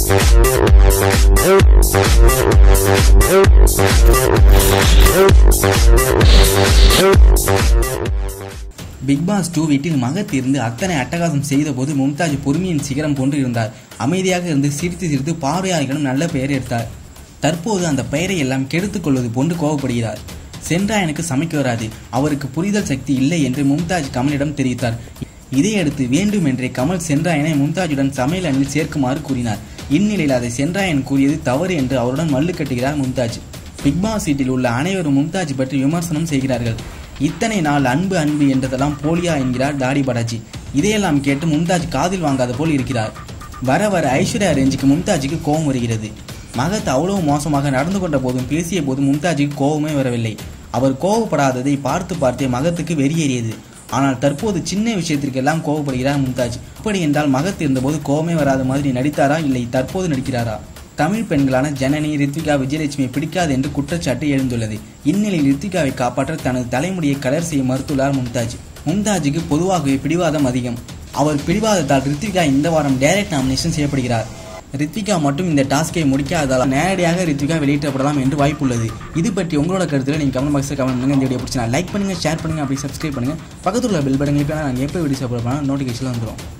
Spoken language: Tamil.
பிக் பாஸ் டூ வீட்டில் மகத் இருந்து அத்தனை அட்டகாசம் செய்தபோது மும்தாஜ் பொறுமையின் சிகரம் கொண்டு இருந்தார் அமைதியாக இருந்து சிரித்து சிரித்து பார்வையாளர்களிடம் நல்ல பெயர் எடுத்தார் தற்போது அந்த பெயரை எல்லாம் கெடுத்துக் கொள்வது போன்று கோவப்படுகிறார் சென்றாயனுக்கு சமைக்க வராது அவருக்கு புரிதல் சக்தி இல்லை என்று மும்தாஜ் கமலிடம் தெரிவித்தார் இதையடுத்து வேண்டுமென்றே கமல் சென்றாயனை மும்தாஜுடன் சமையல் அணியில் சேர்க்குமாறு கூறினார் இந்நிலையில் அதை சென்றாயன் கூறியது தவறு என்று அவருடன் மல்லு கட்டுகிறார் மும்தாஜ் பிக் பாஸ் வீட்டில் உள்ள அனைவரும் மும்தாஜ் பற்றி விமர்சனம் செய்கிறார்கள் இத்தனை நாள் அன்பு அன்பு என்றதெல்லாம் போலியா என்கிறார் தாடி படாஜி இதையெல்லாம் கேட்டு மும்தாஜ் காதில் வாங்காத போல் இருக்கிறார் வர வர ஐஸ்வர்யா ரேஞ்சுக்கு மும்தாஜுக்கு கோபம் வருகிறது மகத் அவ்வளவு மோசமாக நடந்து கொண்ட போதும் பேசிய போதும் மும்தாஜுக்கு கோபமே வரவில்லை அவர் கோபப்படாததை பார்த்து பார்த்தே மகத்துக்கு வெறியேறியது ஆனால் தற்போது சின்ன விஷயத்திற்கெல்லாம் கோபப்படுகிறார் மும்தாஜ் அப்படி என்றால் மகத் இருந்தபோது கோபமே வராத மாதிரி நடித்தாரா இல்லை தற்போது நடிக்கிறாரா தமிழ் பெண்களான ஜனனி ரித்விகா விஜயலட்சுமி பிடிக்காது என்று குற்றச்சாட்டு எழுந்துள்ளது இந்நிலையில் ரித்விகாவை காப்பாற்ற தனது தலைமுடியை கலர் செய்ய மறுத்துள்ளார் மும்தாஜ் மும்தாஜுக்கு பொதுவாகவே பிடிவாதம் அதிகம் அவர் பிடிவாதத்தால் ரித்விகா இந்த வாரம் டைரக்ட் நாமினேஷன் செய்யப்படுகிறார் ரித்விகா மட்டும் இந்த டாஸ்கை முடிக்காததால் நேரடியாக ரித்விகா வெளியிடப்படலாம் என்று வாய்ப்புள்ளது இது பற்றி உங்களோட கருத்துல நீங்க கமெண்ட் பாக்ஸில் கமெண்ட் பண்ணுங்க இந்த வீடியோ பிடிச்சா லைக் பண்ணுங்க ஷேர் பண்ணுங்க அப்படி சப்ஸ்கிரைப் பண்ணுங்க பக்கத்துல உள்ள பெல் பட்டன் கிளிக் பண்ணா நாங்கள் எப்போ வீடியோ சாப்பிட நோட்டிஃபிகேஷன் வந்துடும்